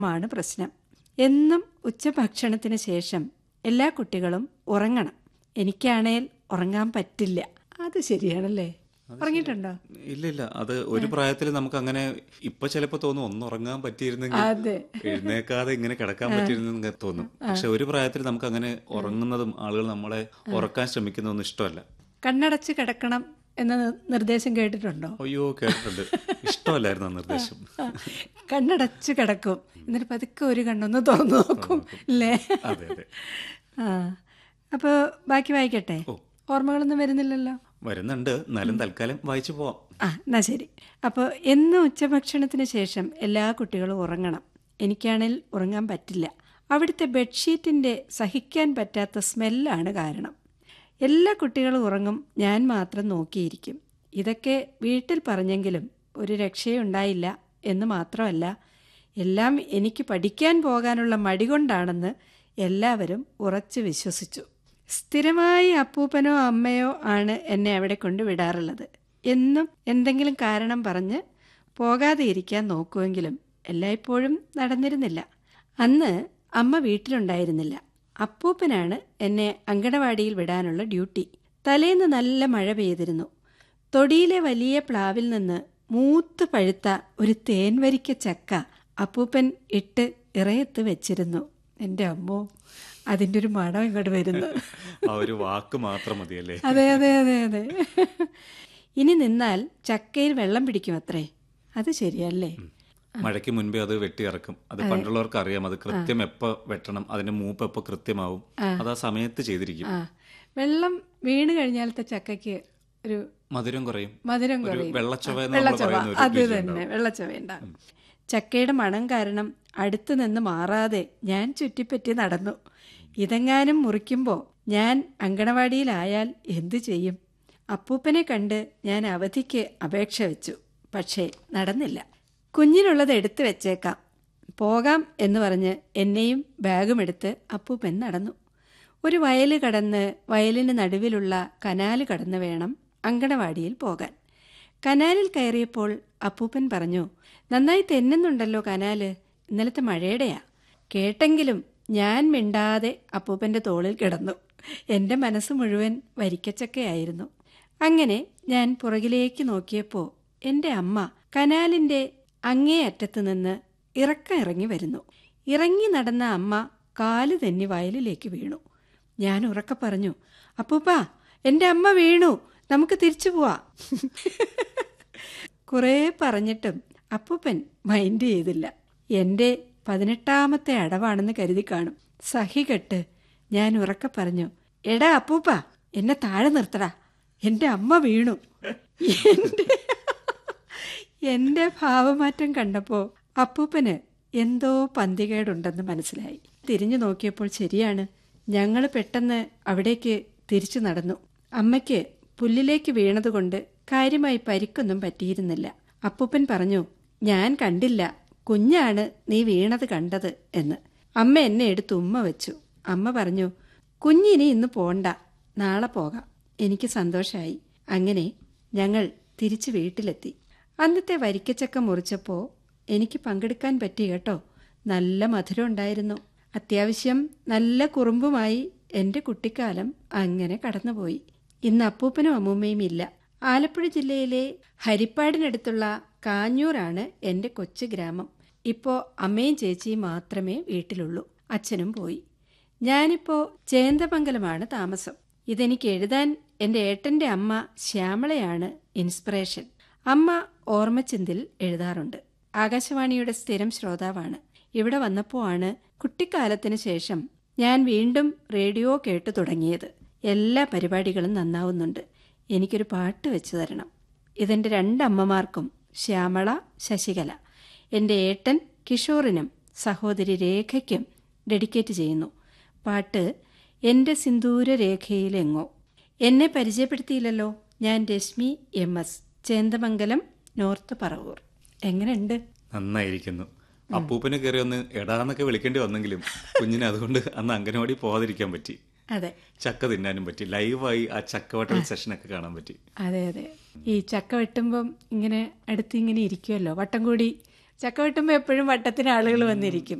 മാണ് പ്രശ്നം എന്നും ഉച്ചഭക്ഷണത്തിന് ശേഷം എല്ലാ കുട്ടികളും ഉറങ്ങണം എനിക്കാണേൽ ഉറങ്ങാൻ പറ്റില്ല അത് ശരിയാണല്ലേ ഉറങ്ങിയിട്ടുണ്ടോ ഇല്ല ഇല്ല അത് ഒരു പ്രായത്തിൽ നമുക്ക് അങ്ങനെ ഇപ്പൊ ചിലപ്പോ തോന്നും ഒന്ന് ഉറങ്ങാൻ പറ്റിയിരുന്നെങ്കിൽ അതെ എഴുന്നേക്കാതെ ഇങ്ങനെ കിടക്കാൻ പറ്റിയിരുന്നെങ്കിൽ തോന്നും പക്ഷെ ഒരു പ്രായത്തിൽ നമുക്ക് അങ്ങനെ ഉറങ്ങുന്നതും ആളുകൾ നമ്മളെ ഉറക്കാൻ ശ്രമിക്കുന്നതൊന്നും ഇഷ്ടമല്ല കണ്ണടച്ച് കിടക്കണം എന്ന നി- നിർദ്ദേശം കേട്ടിട്ടുണ്ടോ അയ്യോ കേട്ടിട്ടുണ്ട് ഇഷ്ടമല്ലായിരുന്നു ആ നിർദ്ദേശം ആ, കണ്ണടച്ച് കിടക്കും എന്നിട്ട് പതുക്കെ ഒരു കണ്ണൊന്ന് തുറന്നു നോക്കും അല്ലേ അതെ അതെ ആ അപ്പോൾ ബാക്കി വായിക്കട്ടെ ഓ. ഓർമ്മകളൊന്നും വരുന്നില്ലല്ലോ വരുന്നുണ്ട് എന്നാലും തൽക്കാലം വായിച്ചു പോവാം ആ എന്നാ ശരി അപ്പോൾ എന്നും ഉച്ചഭക്ഷണത്തിന് ശേഷം എല്ലാ കുട്ടികളും ഉറങ്ങണം എനിക്കാണെങ്കിൽ ഉറങ്ങാൻ പറ്റില്ല അവിടുത്തെ ബെഡ്ഷീറ്റിൻ്റെ സഹിക്കാൻ പറ്റാത്ത സ്മെല്ലാണ് കാരണം എല്ലാ കുട്ടികളും ഉറങ്ങും ഞാൻ മാത്രം നോക്കിയിരിക്കും ഇതൊക്കെ വീട്ടിൽ പറഞ്ഞെങ്കിലും ഒരു രക്ഷയുണ്ടായില്ല എന്ന് മാത്രമല്ല എല്ലാം എനിക്ക് പഠിക്കാൻ പോകാനുള്ള മടി കൊണ്ടാണെന്ന് എല്ലാവരും ഉറച്ചു വിശ്വസിച്ചു സ്ഥിരമായി അപ്പൂപ്പനോ അമ്മയോ ആണ് എന്നെ അവിടെ കൊണ്ട് വിടാറുള്ളത് എന്നും എന്തെങ്കിലും കാരണം പറഞ്ഞ് പോകാതെ ഇരിക്കാൻ നോക്കുമെങ്കിലും എല്ലായ്പ്പോഴും നടന്നിരുന്നില്ല അന്ന് അമ്മ വീട്ടിലുണ്ടായിരുന്നില്ല അപ്പൂപ്പനാണ് എന്നെ അങ്കണവാടിയിൽ വിടാനുള്ള ഡ്യൂട്ടി തലേന്ന് നല്ല മഴ പെയ്തിരുന്നു തൊടിയിലെ വലിയ പ്ലാവിൽ നിന്ന് മൂത്ത് പഴുത്ത ഒരു തേൻവരിക്ക ചക്ക അപ്പൂപ്പൻ ഇട്ട് ഇറയത്ത് വെച്ചിരുന്നു എൻ്റെ അമ്മോ അതിൻ്റെ ഒരു മണം ഇങ്ങോട്ട് വരുന്നു ആ ഒരു വാക്ക് മാത്രം മതിയല്ലേ അതെ അതെ അതെ അതെ ഇനി നിന്നാൽ ചക്കയിൽ വെള്ളം പിടിക്കും അത്രേ അത് ശരിയല്ലേ മഴയ്ക്ക് മുൻപേ അത് വെട്ടി ഇറക്കും അത് പണ്ടുള്ളവർക്ക് അറിയാം അത് കൃത്യം എപ്പോ വെട്ടണം അതിന്റെ മൂപ്പ് എപ്പോ കൃത്യമാവും അത് ആ സമയത്ത് ചെയ്തിരിക്കും ആ വെള്ളം വീണ് കഴിഞ്ഞാലത്തെ ചക്കയ്ക്ക് ഒരു മധുരം കുറയും മധുരം ഒരു കുറയും വെള്ളച്ചൊവ ആ, എന്ന് നമ്മൾ വെള്ളച്ചൊവ പറയുന്ന ഒരു അത് രുചി തന്നെ വെള്ളച്ചൊവ ഉണ്ടാകും ചക്കയുടെ മണം കാരണം അടുത്ത് നിന്ന് മാറാതെ ഞാൻ ചുറ്റിപ്പറ്റി നടന്നു ഇതെങ്ങാനും മുറിക്കുമ്പോൾ ഞാൻ അങ്കണവാടിയിലായാൽ എന്തു ചെയ്യും അപ്പൂപ്പനെ കണ്ട് ഞാൻ അവധിക്ക് അപേക്ഷ വെച്ചു പക്ഷേ നടന്നില്ല കുഞ്ഞിനുള്ളത് എടുത്തു വെച്ചേക്കാം പോകാം എന്ന് പറഞ്ഞ് എന്നെയും ബാഗും എടുത്ത് അപ്പൂപ്പൻ നടന്നു ഒരു വയല് കടന്ന് വയലിന് നടുവിലുള്ള കനാല് കടന്ന് വേണം അങ്കണവാടിയിൽ പോകാൻ കനാലിൽ കയറിയപ്പോൾ അപ്പൂപ്പൻ പറഞ്ഞു നന്നായി തെന്നുന്നുണ്ടല്ലോ കനാല് ഇന്നലത്തെ മഴയുടെയാ കേട്ടെങ്കിലും ഞാൻ മിണ്ടാതെ അപ്പൂപ്പൻ്റെ തോളിൽ കിടന്നു എൻ്റെ മനസ്സ് മുഴുവൻ വരിക്കച്ചക്കയായിരുന്നു അങ്ങനെ ഞാൻ പുറകിലേക്ക് നോക്കിയപ്പോൾ എൻ്റെ അമ്മ കനാലിൻ്റെ അങ്ങേ അറ്റത്ത് നിന്ന് ഇറക്കം ഇറങ്ങി വരുന്നു ഇറങ്ങി നടന്ന അമ്മ കാല് തെന്നി വയലിലേക്ക് വീണു ഞാൻ ഉറക്കെ പറഞ്ഞു അപ്പൂപ്പാ എൻ്റെ അമ്മ വീണു നമുക്ക് തിരിച്ചു പോവാ കുറേ പറഞ്ഞിട്ടും അപ്പൂപ്പൻ മൈൻഡ് ചെയ്തില്ല എൻ്റെ പതിനെട്ടാമത്തെ അടവാണെന്ന് കരുതി കാണും സഹികെട്ട് ഞാൻ ഉറക്കെ പറഞ്ഞു എടാ അപ്പൂപ്പ എന്നെ താഴെ നിർത്തടാ എൻ്റെ അമ്മ വീണു എൻ്റെ എൻ്റെ ഭാവമാറ്റം കണ്ടപ്പോൾ അപ്പൂപ്പന് എന്തോ പന്തികേടുണ്ടെന്ന് മനസ്സിലായി തിരിഞ്ഞു നോക്കിയപ്പോൾ ശരിയാണ് ഞങ്ങൾ പെട്ടെന്ന് അവിടേക്ക് തിരിച്ചു നടന്നു അമ്മയ്ക്ക് പുല്ലിലേക്ക് വീണതുകൊണ്ട് കാര്യമായി പരിക്കൊന്നും പറ്റിയിരുന്നില്ല അപ്പൂപ്പൻ പറഞ്ഞു ഞാൻ കണ്ടില്ല കുഞ്ഞാണ് നീ വീണത് കണ്ടത് എന്ന് അമ്മ എന്നെ എടുത്ത് ഉമ്മ വെച്ചു അമ്മ പറഞ്ഞു കുഞ്ഞിനി ഇന്ന് പോണ്ട നാളെ പോകാം എനിക്ക് സന്തോഷമായി അങ്ങനെ ഞങ്ങൾ തിരിച്ചു വീട്ടിലെത്തി അന്നത്തെ വരിക്കച്ചക്ക മുറിച്ചപ്പോൾ എനിക്ക് പങ്കെടുക്കാൻ പറ്റി കേട്ടോ നല്ല മധുരം ഉണ്ടായിരുന്നു അത്യാവശ്യം നല്ല കുറുമ്പുമായി എൻ്റെ കുട്ടിക്കാലം അങ്ങനെ കടന്നുപോയി ഇന്ന് അപ്പൂപ്പനും അമ്മൂമ്മയും ഇല്ല ആലപ്പുഴ ജില്ലയിലെ ഹരിപ്പാടിനടുത്തുള്ള കാഞ്ഞൂരാണ് എൻ്റെ കൊച്ചു ഗ്രാമം ഇപ്പോൾ അമ്മയും ചേച്ചിയും മാത്രമേ വീട്ടിലുള്ളൂ അച്ഛനും പോയി ഞാനിപ്പോൾ ചേന്തമംഗലമാണ് താമസം ഇതെനിക്ക് എഴുതാൻ എൻ്റെ ഏട്ടൻ്റെ അമ്മ ശ്യാമളയാണ് ഇൻസ്പിറേഷൻ അമ്മ ഓർമ്മച്ചിന്തിൽ എഴുതാറുണ്ട് ആകാശവാണിയുടെ സ്ഥിരം ശ്രോതാവാണ് ഇവിടെ വന്നപ്പോൾ ആണ് കുട്ടിക്കാലത്തിന് ശേഷം ഞാൻ വീണ്ടും റേഡിയോ കേട്ടു തുടങ്ങിയത് എല്ലാ പരിപാടികളും നന്നാവുന്നുണ്ട് എനിക്കൊരു പാട്ട് വെച്ചു തരണം ഇതെൻ്റെ രണ്ടമ്മമാർക്കും ശ്യാമള ശശികല എൻ്റെ ഏട്ടൻ കിഷോറിനും സഹോദരി രേഖയ്ക്കും ഡെഡിക്കേറ്റ് ചെയ്യുന്നു പാട്ട് എൻ്റെ സിന്ദൂര രേഖയിലെങ്ങോ എന്നെ പരിചയപ്പെടുത്തിയില്ലല്ലോ ഞാൻ Reshmi M S Chendamangalam north Paravur എങ്ങനെയുണ്ട് നന്നായിരിക്കുന്നു അപ്പൂപ്പനെ കയറി ഒന്ന് എടാന്നൊക്കെ വിളിക്കേണ്ടി വന്നെങ്കിലും കുഞ്ഞിനെ അതുകൊണ്ട് അന്ന് അംഗനവാടി പോകാതിരിക്കാൻ പറ്റി അതെ ചക്ക തിന്നാനും പറ്റി ലൈവായി ആ ചക്കവട്ടൽ സെഷനൊക്കെ കാണാൻ പറ്റി അതെ അതെ ഈ ചക്ക വെട്ടുമ്പം ഇങ്ങനെ അടുത്ത് ഇങ്ങനെ ഇരിക്കുമല്ലോ വട്ടം കൂടി ചക്ക വെട്ടുമ്പോൾ എപ്പോഴും വട്ടത്തിന് ആളുകൾ വന്നിരിക്കും